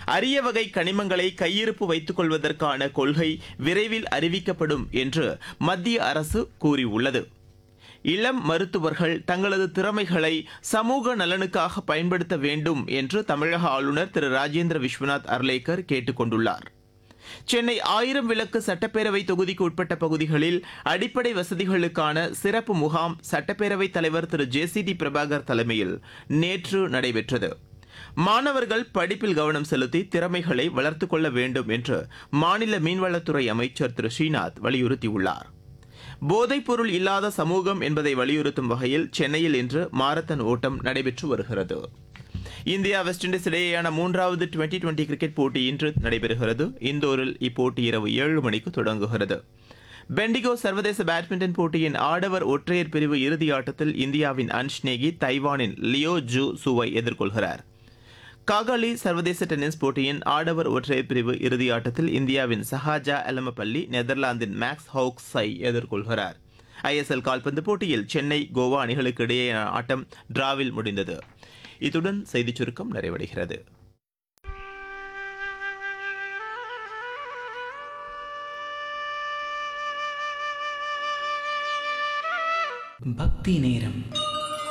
அரிய வகை கனிமங்களை கையிருப்பு வைத்துக் கொள்வதற்கான கொள்கை விரைவில் அறிவிக்கப்படும் என்று மத்திய அரசு கூறியுள்ளது இளம் மருத்துவர்கள் தங்களது திறமைகளை சமூக நலனுக்காக பயன்படுத்த வேண்டும் என்று தமிழக ஆளுநர் திரு ராஜேந்திர விஸ்வநாத் அர்லேக்கர் கேட்டுக் கொண்டுள்ளார் சென்னை ஆயிரம் விளக்கு சட்டப்பேரவை தொகுதிக்கு உட்பட்ட பகுதிகளில் அடிப்படை வசதிகளுக்கான சிறப்பு முகாம் சட்டப்பேரவைத் தலைவர் திரு ஜே சி டி பிரபாகர் தலைமையில் நேற்று நடைபெற்றது மாணவர்கள் படிப்பில் கவனம் செலுத்தி திறமைகளை வளர்த்துக் கொள்ள வேண்டும் என்று மாநில மீன்வளத்துறை அமைச்சர் திரு ஸ்ரீநாத் வலியுறுத்தியுள்ளார் போதைப்பொருள் இல்லாத சமூகம் என்பதை வலியுறுத்தும் வகையில் சென்னையில் இன்று மாரத்தான் ஓட்டம் நடைபெற்று வருகிறது இந்தியா வெஸ்ட் இண்டீஸ் இடையேயான மூன்றாவது டுவெண்டி டுவெண்டி கிரிக்கெட் போட்டி இன்று நடைபெறுகிறது இந்தோரில் இப்போட்டி இரவு ஏழு மணிக்கு தொடங்குகிறது பெண்டிகோ சர்வதேச பேட்மிண்டன் போட்டியின் ஆடவர் ஒற்றையர் பிரிவு இறுதி ஆட்டத்தில் இந்தியாவின் அன்ஷ் நேகி தைவானின் லியோ ஜூ சுவை எதிர்கொள்கிறார் காகாலி சர்வதேச டென்னிஸ் போட்டியின் ஆடவர் ஒற்றையர் பிரிவு இறுதி ஆட்டத்தில் இந்தியாவின் சஹாஜா எலமபள்ளி நெதர்லாந்தின் மேக்ஸ் ஹவுக்ஸை எதிர்கொள்கிறார் ஐஎஸ்எல் கால்பந்து போட்டியில் சென்னை கோவா அணிகளுக்கு இடையேயான ஆட்டம் டிராவில் முடிந்தது இத்துடன் செய்திச் சுருக்கம் நிறைவடைகிறது பக்தி நேரம்